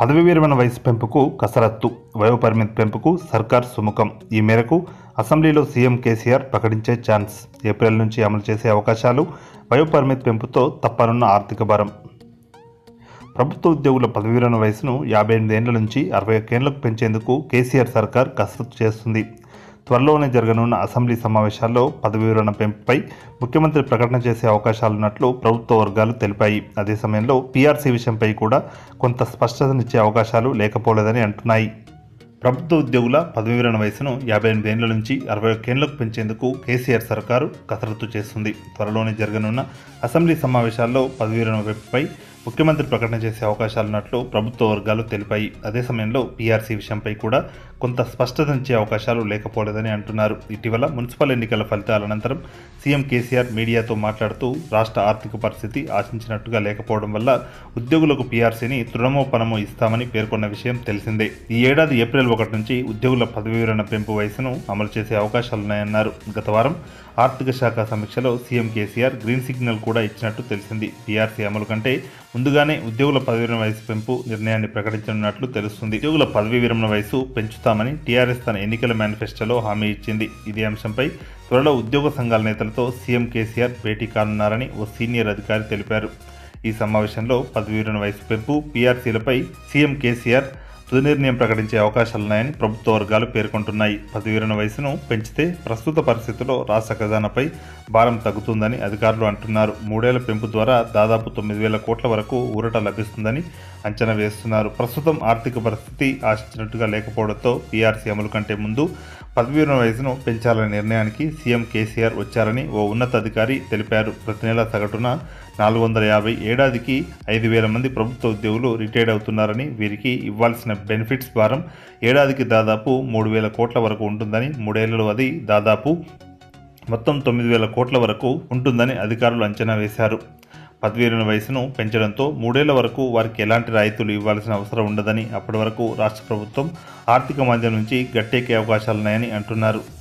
పదవి విరమణ వయసు పెంపుకు కసరత్తు వయోపరిమితి పెంపుకు సర్కార్ సుముఖం ఈ మేరకు అసెంబ్లీలో సీఎం కేసీఆర్ ప్రకటించే ఛాన్స్ ఏప్రిల్ నుంచి అమలు చేసే అవకాశాలు వయోపరిమితి పెంపుతో తప్పనున్న ఆర్థిక భారం ప్రభుత్వ ఉద్యోగుల పదవి విరమణ వయసును యాభై ఎనిమిదేళ్ల నుంచి అరవై ఒక్కేళ్లకు పెంచేందుకు కేసీఆర్ సర్కార్ కసరత్తు చేస్తుంది త్వరలోనే జరగనున్న అసెంబ్లీ సమావేశాల్లో పదవి విరమణ పెంపుపై ముఖ్యమంత్రి ప్రకటన చేసే అవకాశాలున్నట్లు ప్రభుత్వ వర్గాలు తెలిపాయి అదే సమయంలో పీఆర్సీ విషయంపై కూడా కొంత స్పష్టతనిచ్చే అవకాశాలు లేకపోలేదని అంటున్నాయి ప్రభుత్వ ఉద్యోగుల పదవి విరమణ వయసును యాభై ఎనిమిది ఏళ్ల నుంచి అరవై ఒక్కేళ్లకు పెంచేందుకు కేసీఆర్ సర్కారు కసరత్తు చేస్తుంది త్వరలోనే జరగనున్న అసెంబ్లీ సమావేశాల్లో పదవి విరమణ పెంపుపై ముఖ్యమంత్రి ప్రకటన చేసే అవకాశాలున్నట్లు ప్రభుత్వ వర్గాలు తెలిపాయి అదే సమయంలో పీఆర్సీ విషయంపై కూడా కొంత స్పష్టతనిచ్చే అవకాశాలు లేకపోలేదని అంటున్నారు ఇటీవల మున్సిపల్ ఎన్నికల ఫలితాల అనంతరం సీఎం కేసీఆర్ మీడియాతో మాట్లాడుతూ రాష్ట్ర ఆర్థిక పరిస్థితి ఆశించినట్టుగా లేకపోవడం వల్ల ఉద్యోగులకు పీఆర్సీని తృణమోపనమో ఇస్తామని పేర్కొన్న విషయం తెలిసిందే ఈ ఏడాది ఏప్రిల్ ఒకటి నుంచి ఉద్యోగుల పదవి విరమణ పెంపు వయసును అమలు చేసే అవకాశాలున్నాయన్నారు గత వారం ఆర్థిక శాఖ సమీక్షలో సీఎం కేసీఆర్ గ్రీన్ సిగ్నల్ కూడా ఇచ్చినట్టు తెలిసింది పీఆర్సీ అమలు కంటే ముందుగానే ఉద్యోగుల పదవి విరమణ వయసు పెంపు నిర్ణయాన్ని ప్రకటించనున్నట్లు తెలుస్తుంది ఉద్యోగుల పదవి విరమణ వయసు పెంచుతామని టీఆర్ఎస్ తన ఎన్నికల మేనిఫెస్టోలో హామీ ఇచ్చింది ఇదే అంశంపై త్వరలో ఉద్యోగ సంఘాల నేతలతో సీఎం కేసీఆర్ భేటీ కానున్నారని ఓ సీనియర్ అధికారి తెలిపారు ఈ సమావేశంలో పదవి విరమణ వయసు పెంపు పీఆర్సీలపై సీఎం కేసీఆర్ తుది నిర్ణయం ప్రకటించే అవకాశాలున్నాయని ప్రభుత్వ వర్గాలు పేర్కొంటున్నాయి పదవి విరమణ వయసును పెంచితే ప్రస్తుత పరిస్థితుల్లో రాష్ట్ర ఖజానాపై భారం తగ్గుతుందని అధికారులు అంటున్నారు మూడేళ్ల పెంపు ద్వారా దాదాపు తొమ్మిది వేల కోట్ల వరకు ఊరట లభిస్తుందని అంచనా వేస్తున్నారు ప్రస్తుతం ఆర్థిక పరిస్థితి ఆశించినట్టుగా లేకపోవడంతో పీఆర్సీ అమలు కంటే ముందు పదవి విరమణ వయసును పెంచాలనే నిర్ణయానికి సీఎం కేసీఆర్ వచ్చారని ఓ ఉన్నతాధికారి తెలిపారు ప్రతి నెల సగటున నాలుగు వందల యాభై ఏడాదికి ఐదు వేల మంది ప్రభుత్వ ఉద్యోగులు రిటైర్డ్ అవుతున్నారని వీరికి ఇవ్వాల్సిన బెనిఫిట్స్ భారం ఏడాదికి దాదాపు మూడు వేల కోట్ల వరకు ఉంటుందని మూడేళ్లలో అది దాదాపు మొత్తం తొమ్మిది వేల కోట్ల వరకు ఉంటుందని అధికారులు అంచనా వేశారు పదవి విరమణ వయసును పెంచడంతో మూడేళ్ల వరకు వారికి ఎలాంటి రాయితీలు ఇవ్వాల్సిన అవసరం ఉండదని అప్పటి వరకు రాష్ట్ర ప్రభుత్వం ఆర్థిక మాంద్యం నుంచి గట్టెక్కే అవకాశాలున్నాయని అంటున్నారు